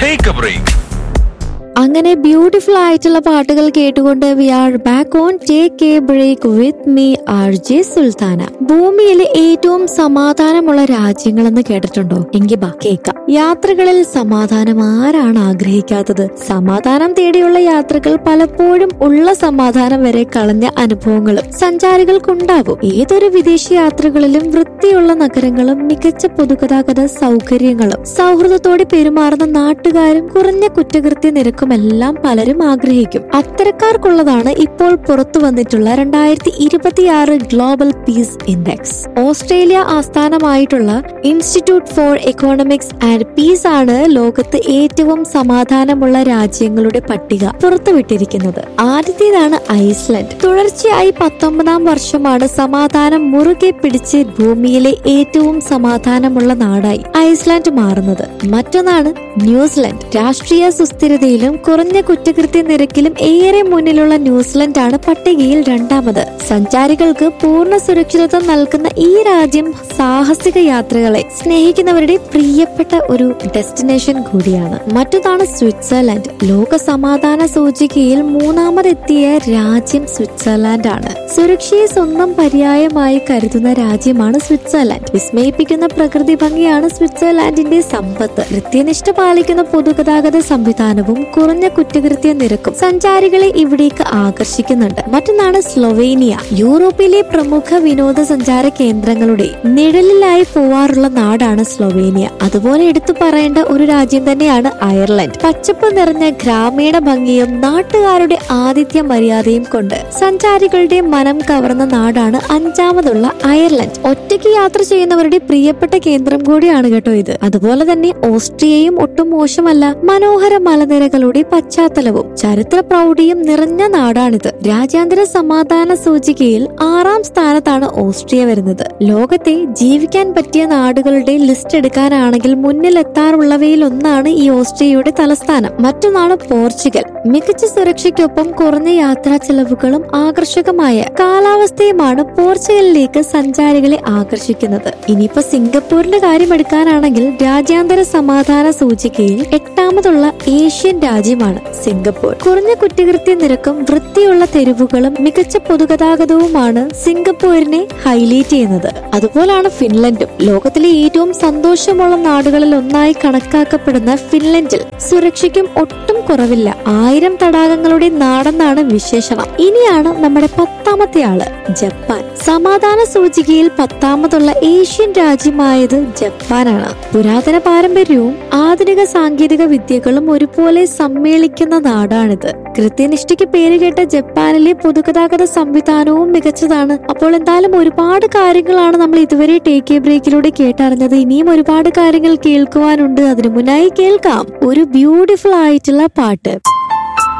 take a break അങ്ങനെ beautiful ആയിട്ടുള്ള പാട്ടുകൾ കേട്ടുകൊണ്ട് we are back on take a break with me R J Sulthana ഭൂമിയിലെ ഏറ്റവും സമാധാനമുള്ള രാജ്യങ്ങളെന്ന് കേട്ടിട്ടുണ്ടോ എങ്കിൽ ബാ കേൾക്കാം യാത്രകളിൽ സമാധാനം ആരാണ് ആഗ്രഹിക്കാത്തത് സമാധാനം തേടിയുള്ള യാത്രകൾ പലപ്പോഴും ഉള്ള സമാധാനം വരെ കളഞ്ഞ അനുഭവങ്ങളും സഞ്ചാരികൾക്കുണ്ടാകും ഏതൊരു വിദേശ യാത്രകളിലും വൃത്തിയുള്ള നഗരങ്ങളും മികച്ച പൊതുഗതാഗത സൗകര്യങ്ങളും സൗഹൃദത്തോടെ പെരുമാറുന്ന നാട്ടുകാരും കുറഞ്ഞ കുറ്റകൃത്യ നിരക്കും എല്ലാം പലരും ആഗ്രഹിക്കും അത്തരക്കാർക്കുള്ളതാണ് ഇപ്പോൾ പുറത്തു വന്നിട്ടുള്ള രണ്ടായിരത്തി ഇരുപത്തിയാറ് ഗ്ലോബൽ പീസ് ഇൻഡെക്സ് ഓസ്ട്രേലിയ ആസ്ഥാനമായിട്ടുള്ള institute for economics and peace ആണ് ലോകത്ത് ഏറ്റവും സമാധാനമുള്ള രാജ്യങ്ങളുടെ പട്ടിക പുറത്തുവിട്ടിരിക്കുന്നത് ആദ്യത്തേതാണ് ഐസ്ലൻഡ് തുടർച്ചയായി പത്തൊമ്പതാം വർഷമാണ് സമാധാനം മുറുകെ പിടിച്ച് ഭൂമിയിലെ ഏറ്റവും സമാധാനമുള്ള നാടായി ഐസ്ലാൻഡ് മാറുന്നത് മറ്റൊന്നാണ് ന്യൂസിലൻഡ് രാഷ്ട്രീയ സുസ്ഥിരതയിലും കുറഞ്ഞ കുറ്റകൃത്യ നിരക്കിലും ഏറെ മുന്നിലുള്ള ന്യൂസിലൻഡ് ആണ് പട്ടികയിൽ രണ്ടാമത് സഞ്ചാരികൾക്ക് പൂർണ്ണ സുരക്ഷിതത്വം നൽകുന്ന ഈ രാജ്യം സാഹസിക യാത്രകളെ സ്നേഹിക്കുന്നവരുടെ പ്രിയപ്പെട്ട ഒരു ഡെസ്റ്റിനേഷൻ കൂടിയാണ് മറ്റൊന്നാണ് സ്വിറ്റ്സർലൻഡ് ലോക സമാധാന സൂചികയിൽ മൂന്നാമതെത്തിയ രാജ്യം സ്വിറ്റ്സർലാൻഡ് ആണ് സുരക്ഷയെ സ്വന്തം പര്യായമായി കരുതുന്ന രാജ്യമാണ് സ്വിറ്റ്സർലാൻഡ് വിസ്മയിപ്പിക്കുന്ന പ്രകൃതി ഭംഗിയാണ് സ്വിറ്റ്സർലാൻഡിന്റെ സമ്പത്ത് കൃത്യനിഷ്ഠ പാലിക്കുന്ന പൊതുഗതാഗത സംവിധാനവും കുറഞ്ഞ കുറ്റകൃത്യ നിരക്കും സഞ്ചാരികളെ ഇവിടേക്ക് ആകർഷിക്കുന്നുണ്ട് മറ്റൊന്നാണ് സ്ലൊവേനിയ യൂറോപ്പിലെ പ്രമുഖ വിനോദസഞ്ചാര കേന്ദ്രങ്ങളുടെ നിഴലിലായി പോവാറുള്ള നാടാണ് സ്ലൊവേനിയ അതുപോലെ എടുത്തു പറയേണ്ട ഒരു രാജ്യം തന്നെയാണ് അയർലൻഡ് പച്ചപ്പ് നിറഞ്ഞ ഗ്രാമീണ ഭംഗിയും നാട്ടുകാരുടെ ആതിഥ്യ മര്യാദയും കൊണ്ട് സഞ്ചാരികളുടെ മനം കവർന്ന നാടാണ് അഞ്ചാമതുള്ള അയർലൻഡ് ഒറ്റയ്ക്ക് യാത്ര ചെയ്യുന്നവരുടെ പ്രിയപ്പെട്ട കേന്ദ്രം കൂടിയാണ് കേട്ടോ ഇത് അതുപോലെ തന്നെ ഓസ്ട്രിയയും ഒട്ടും മോശമല്ല മനോഹര മലനിരകളുടെ പശ്ചാത്തലവും ചരിത്ര പ്രൗഢിയും നിറഞ്ഞ നാടാണിത് രാജ്യാന്തര സമാധാന സൂചികയിൽ ആറാം സ്ഥാനത്താണ് ഓസ്ട്രിയ വരുന്നത് ലോകത്തെ ജീവിക്കാൻ പറ്റിയ നാടുകളുടെ ലിസ്റ്റ് എടുക്കാനാണെങ്കിൽ മുന്നിലെത്താറുള്ളവയിൽ ഒന്നാണ് ഈ ഓസ്ട്രിയയുടെ തലസ്ഥാനം മറ്റൊന്നാണ് പോർച്ചുഗൽ മികച്ച സുരക്ഷയ്ക്കൊപ്പം കുറഞ്ഞ യാത്രാ ചെലവുകളും ആകർഷകമായ കാലാവസ്ഥയുമാണ് പോർച്ചുഗലിലേക്ക് സഞ്ചാരികളെ ആകർഷിക്കുന്നത് ഇനിയിപ്പോ സിംഗപ്പൂരിന്റെ കാര്യം എടുക്കാനാണെങ്കിൽ രാജ്യാന്തര സമാധാന സൂചികയിൽ എട്ടാമതുള്ള ഏഷ്യൻ രാജ്യമാണ് സിംഗപ്പൂർ കുറഞ്ഞ കുറ്റകൃത്യ നിരക്കും വൃത്തിയുള്ള തെരുവുകളും മികച്ച പൊതുഗതാഗതവുമാണ് സിംഗപ്പൂരിനെ ഹൈലൈറ്റ് ചെയ്യുന്നത് അതുപോലാണ് ഫിൻലൻഡും ലോകത്തിലെ ഏറ്റവും സന്തോഷമുള്ള നാടുകളിൽ ഒന്നായി കണക്കാക്കപ്പെടുന്ന ഫിൻലൻഡിൽ സുരക്ഷയ്ക്കും ഒട്ടും കുറവില്ല ആയിരം തടാകങ്ങളുടെ നാടെന്നാണ് വിശേഷണം ഇനിയാണ് നമ്മുടെ പത്താമത്തെ ആള് ജപ്പാൻ സമാധാന സൂചികയിൽ പത്താമതുള്ള ഏഷ്യൻ രാജ്യമായത് ജപ്പാനാണ് പുരാതന പാരമ്പര്യവും ആധുനിക സാങ്കേതിക വിദ്യകളും ഒരുപോലെ സമ്മേളിക്കുന്ന നാടാണിത് കൃത്യനിഷ്ഠയ്ക്ക് പേരുകേട്ട ജപ്പാനിലെ പൊതുഗതാഗത സംവിധാനവും മികച്ചതാണ് അപ്പോൾ എന്തായാലും ഒരുപാട് കാര്യങ്ങളാണ് നമ്മൾ ഇതുവരെ ടേക്ക് എ ബ്രേക്കിലൂടെ കേട്ടറിഞ്ഞത് ഇനിയും ഒരുപാട് കാര്യങ്ങൾ കേൾക്കുവാനുണ്ട് അതിനു മുന്നായി കേൾക്കാം ഒരു ബ്യൂട്ടിഫുൾ ആയിട്ടുള്ള പാട്ട്